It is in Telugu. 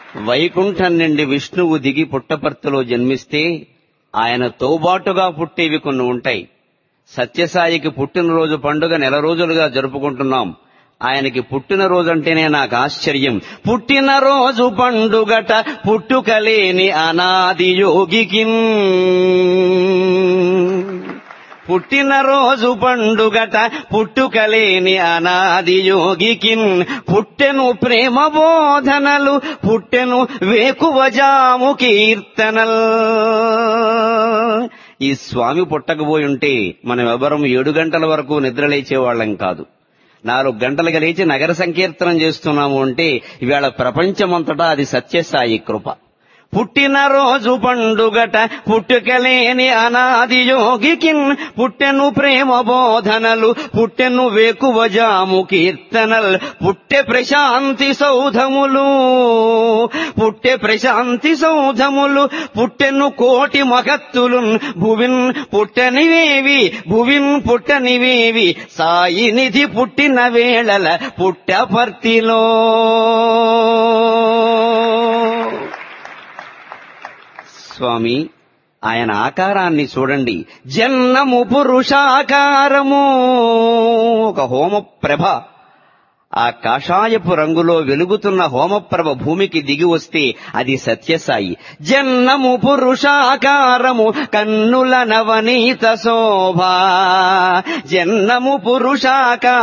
వైకుంఠం నుండి విష్ణువు దిగి పుట్టపర్తిలో జన్మిస్తే ఆయన తోబాటుగా పుట్టేవి కొన్ని ఉంటాయి సత్యసాయికి పుట్టినరోజు పండుగ నెల రోజులుగా జరుపుకుంటున్నాం ఆయనకి పుట్టినరోజు అంటేనే నాకు ఆశ్చర్యం పుట్టినరోజు పండుగట పుట్టుకలేని అనాది యోగికి పుట్టినరోజు పండుగట పుట్టుకలేని అనాది యోగికిన్ పుట్టెను ప్రేమ బోధనలు పుట్టెను వేకువజాము కీర్తనల్ ఈ స్వామి పుట్టకపోయి ఉంటే మనం ఎవరం ఏడు గంటల వరకు నిద్రలేచేవాళ్ళం కాదు నాలుగు గంటలుగా లేచి నగర సంకీర్తనం చేస్తున్నాము అంటే ఇవాళ ప్రపంచమంతటా అది సత్యసాయి కృప పుట్టినరోజు పండుగట పుట్టుకలేని అనాది యోగికిన్ పుట్టెను ప్రేమ బోధనలు పుట్టెను వేకువజాము కీర్తనల్ పుట్టె ప్రశాంతి సౌధములు పుట్టె ప్రశాంతి సౌధములు పుట్టెను కోటి మగత్తులు భువిన్ పుట్టనివేవి భువిన్ పుట్టనివేవి సాయి నిధి పుట్టిన వేళల పుట్టపర్తిలో స్వామి ఆయన ఆకారాన్ని చూడండి జన్నము పురుషాకారము ఒక హోమ ప్రభ ఆ కాషాయపు రంగులో వెలుగుతున్న హోమప్రభ భూమికి దిగి వస్తే అది సత్యసాయి జన్నము పురుషాకారము కన్నుల నవనీత శోభ జన్నము పురుషాకార